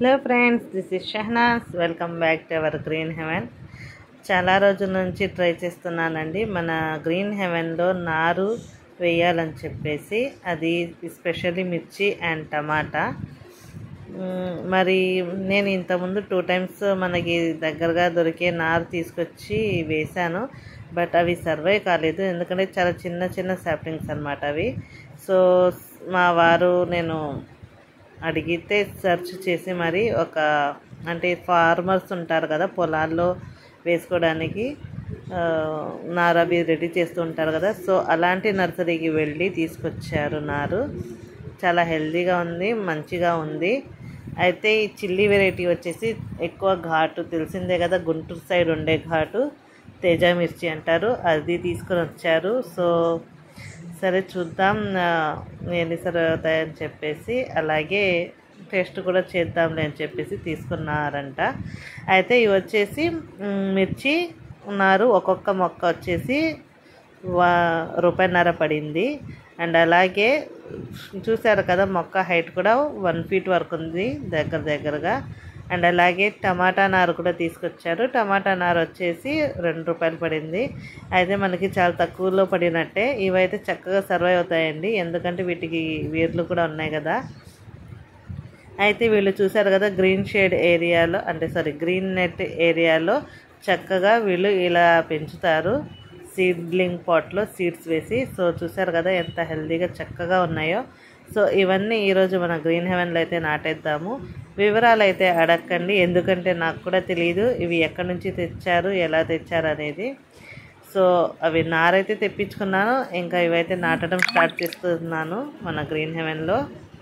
hello friends this is Shahnaz welcome back to our green heaven చాలా రోజుల నుంచి try చేస్తున్నానండి మన గ్రీన్ హెవెన్లో నారు వేయాలని చెప్పేసి అది ఎస్పెషల్లీ మిర్చి అండ్ టమాటా మ్మ్, మరి నేను ఇంతకుముందు టూ టైమ్స్ మనకి దగ్గరగా దొరికే నారు తీసుకొచ్చి వేశాను బట్ అవి సర్వే కాలేదు ఎందుకంటే చాలా చిన్న చిన్న సాప్లింగ్స్ అనమాట అవి సో మా వారు నేను అడిగితే సెర్చ్ చేసి మరి ఒక అంటే ఫార్మర్స్ ఉంటారు కదా పొలాల్లో వేసుకోవడానికి ఆ, నారు అవి రెడీ చేస్తూ ఉంటారు కదా సో అలాంటి నర్సరీకి వెళ్ళి తీసుకొచ్చారు నారు చాలా హెల్తీగా ఉంది మంచిగా ఉంది అయితే ఈ చిల్లీ వెరైటీ వచ్చేసి ఎక్కువ ఘాటు తెలిసిందే కదా గుంటూరు సైడ్ ఉండే ఘాటు తేజ మిర్చి అంటారు అది తీసుకొని వచ్చారు సో సరే చూద్దాం ఆ, ఎన్ని సరే అవుతాయని చెప్పేసి అలాగే టేస్ట్ కూడా చేద్దాంలే అని చెప్పేసి తీసుకున్నారంట అయితే ఇవి వచ్చేసి మ్, మిర్చి ఉన్నారు ఒక్కొక్క మొక్క వచ్చేసి వా రూపాయిన్నర పడింది అండ్ అలాగే చూసారు కదా మొక్క హైట్ కూడా వన్ ఫీట్ వరకు ఉంది దగ్గర దగ్గరగా అండ్ అలాగే టమాటా నారు కూడా తీసుకొచ్చారు టమాటా నారు వచ్చేసి రెండు రూపాయలు పడింది అయితే మనకి చాలా తక్కువలో పడినట్టే ఇవైతే చక్కగా సర్వైవ్ అవుతాయండి ఎందుకంటే వీటికి వేర్లు కూడా ఉన్నాయి కదా అయితే వీళ్ళు చూసారు కదా గ్రీన్ షేడ్ ఏరియాలో అంటే సారీ గ్రీన్ నెట్ ఏరియాలో చక్కగా వీళ్ళు ఇలా పెంచుతారు సీడ్లింగ్ పాట్లో సీడ్స్ వేసి సో చూసారు కదా ఎంత హెల్తీగా చక్కగా ఉన్నాయో సో ఇవన్నీ ఈరోజు మన గ్రీన్ హెవెన్లో అయితే నాటేద్దాము వివరాలు అయితే అడగండి ఎందుకంటే నాకు కూడా తెలియదు ఇవి ఎక్కడి నుంచి తెచ్చారు ఎలా తెచ్చారు అనేది సో అవి నారైతే తెప్పించుకున్నాను ఇంకా ఇవైతే నాటడం స్టార్ట్ చేస్తున్నాను మన గ్రీన్ హెవెన్లో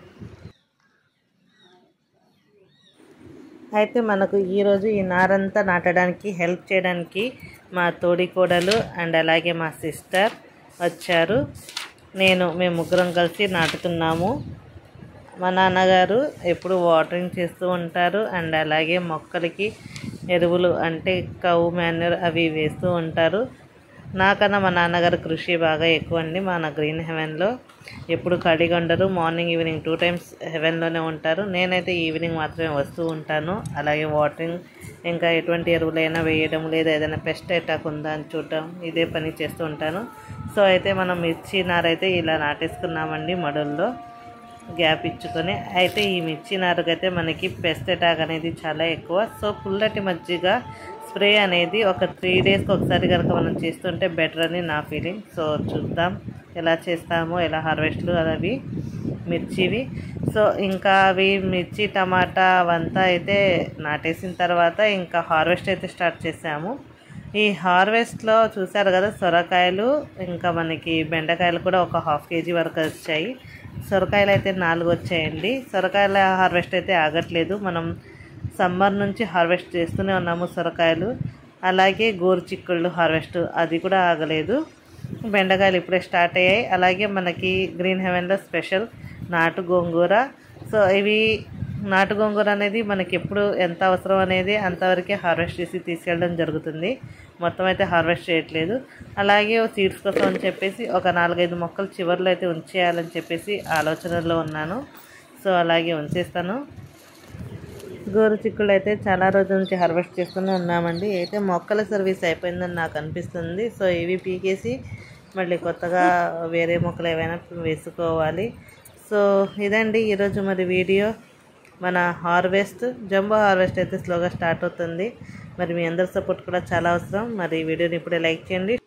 అయితే మనకు ఈరోజు ఈ నారంతా నాటడానికి హెల్ప్ చేయడానికి మా తోడి కోడలు అండ్ అలాగే మా సిస్టర్ వచ్చారు నేను మేము ముగ్గురం కలిసి నాటుతున్నాము మా నాన్నగారు ఎప్పుడు వాటరింగ్ చేస్తూ ఉంటారు అండ్ అలాగే మొక్కలకి ఎరువులు అంటే కౌ మాన్యూర్ అవి వేస్తూ ఉంటారు నాకన్నా మా నాన్నగారు కృషి బాగా ఎక్కువ అండి మన గ్రీన్ హెవెన్లో ఎప్పుడు ఖాళీగా ఉండరు మార్నింగ్ ఈవినింగ్ టూ టైమ్స్ హెవెన్లోనే ఉంటారు నేనైతే ఈవినింగ్ మాత్రమే వస్తూ ఉంటాను అలాగే వాటరింగ్ ఇంకా ఎటువంటి ఎరువులైనా వేయడం లేదా ఏదైనా పెస్ట్ అటాక్ ఉందా అని చూడటం ఇదే పని చేస్తూ ఉంటాను సో అయితే మనం మిర్చి నారైతే ఇలా నాటేసుకున్నామండి మడుల్లో గ్యాప్ ఇచ్చుకొని అయితే ఈ మిర్చి నారుకైతే మనకి పెస్ట్ అటాక్ అనేది చాలా ఎక్కువ సో పుల్లటి మజ్జిగ స్ప్రే అనేది ఒక త్రీ డేస్కి ఒకసారి కనుక మనం చేస్తుంటే బెటర్ అని నా ఫీలింగ్ సో చూద్దాం ఎలా చేస్తామో ఎలా హార్వెస్ట్లు అవి మిర్చివి సో ఇంకా అవి మిర్చి టమాటా అవంతా అయితే నాటేసిన తర్వాత ఇంకా హార్వెస్ట్ అయితే స్టార్ట్ చేసాము ఈ హార్వెస్ట్లో చూసారు కదా సొరకాయలు ఇంకా మనకి బెండకాయలు కూడా ఒక హాఫ్ కేజీ వరకు వచ్చాయి సొరకాయలు అయితే నాలుగు వచ్చాయండి సొరకాయల హార్వెస్ట్ అయితే ఆగట్లేదు మనం సమ్మర్ నుంచి హార్వెస్ట్ చేస్తూనే ఉన్నాము సొరకాయలు అలాగే గోరు చిక్కుళ్ళు హార్వెస్ట్ అది కూడా ఆగలేదు బెండకాయలు ఇప్పుడే స్టార్ట్ అయ్యాయి అలాగే మనకి గ్రీన్ హెవెన్లో స్పెషల్ నాటు గోంగూర సో ఇవి నాటు గోంగూర అనేది మనకి ఎప్పుడు ఎంత అవసరం అనేది అంతవరకే హార్వెస్ట్ చేసి తీసుకెళ్ళడం జరుగుతుంది మొత్తం అయితే హార్వెస్ట్ చేయట్లేదు అలాగే సీడ్స్ కోసం అని చెప్పేసి ఒక నాలుగైదు మొక్కలు చివర్లో అయితే ఉంచేయాలని చెప్పేసి ఆలోచనలో ఉన్నాను సో అలాగే ఉంచేస్తాను గోరు చిక్కుళ్ళు అయితే చాలా రోజుల నుంచి హార్వెస్ట్ చేస్తూనే ఉన్నామండి అయితే మొక్కల సర్వీస్ అయిపోయిందని నాకు అనిపిస్తుంది సో ఇవి పీకేసి మళ్ళీ కొత్తగా వేరే మొక్కలు ఏవైనా వేసుకోవాలి సో ఇదండి ఈరోజు మరి వీడియో మన హార్వెస్ట్ జంబో హార్వెస్ట్ అయితే స్లోగా స్టార్ట్ అవుతుంది మరి మీ అందరి సపోర్ట్ కూడా చాలా అవసరం మరి ఈ వీడియోని ఇప్పుడే లైక్ చేయండి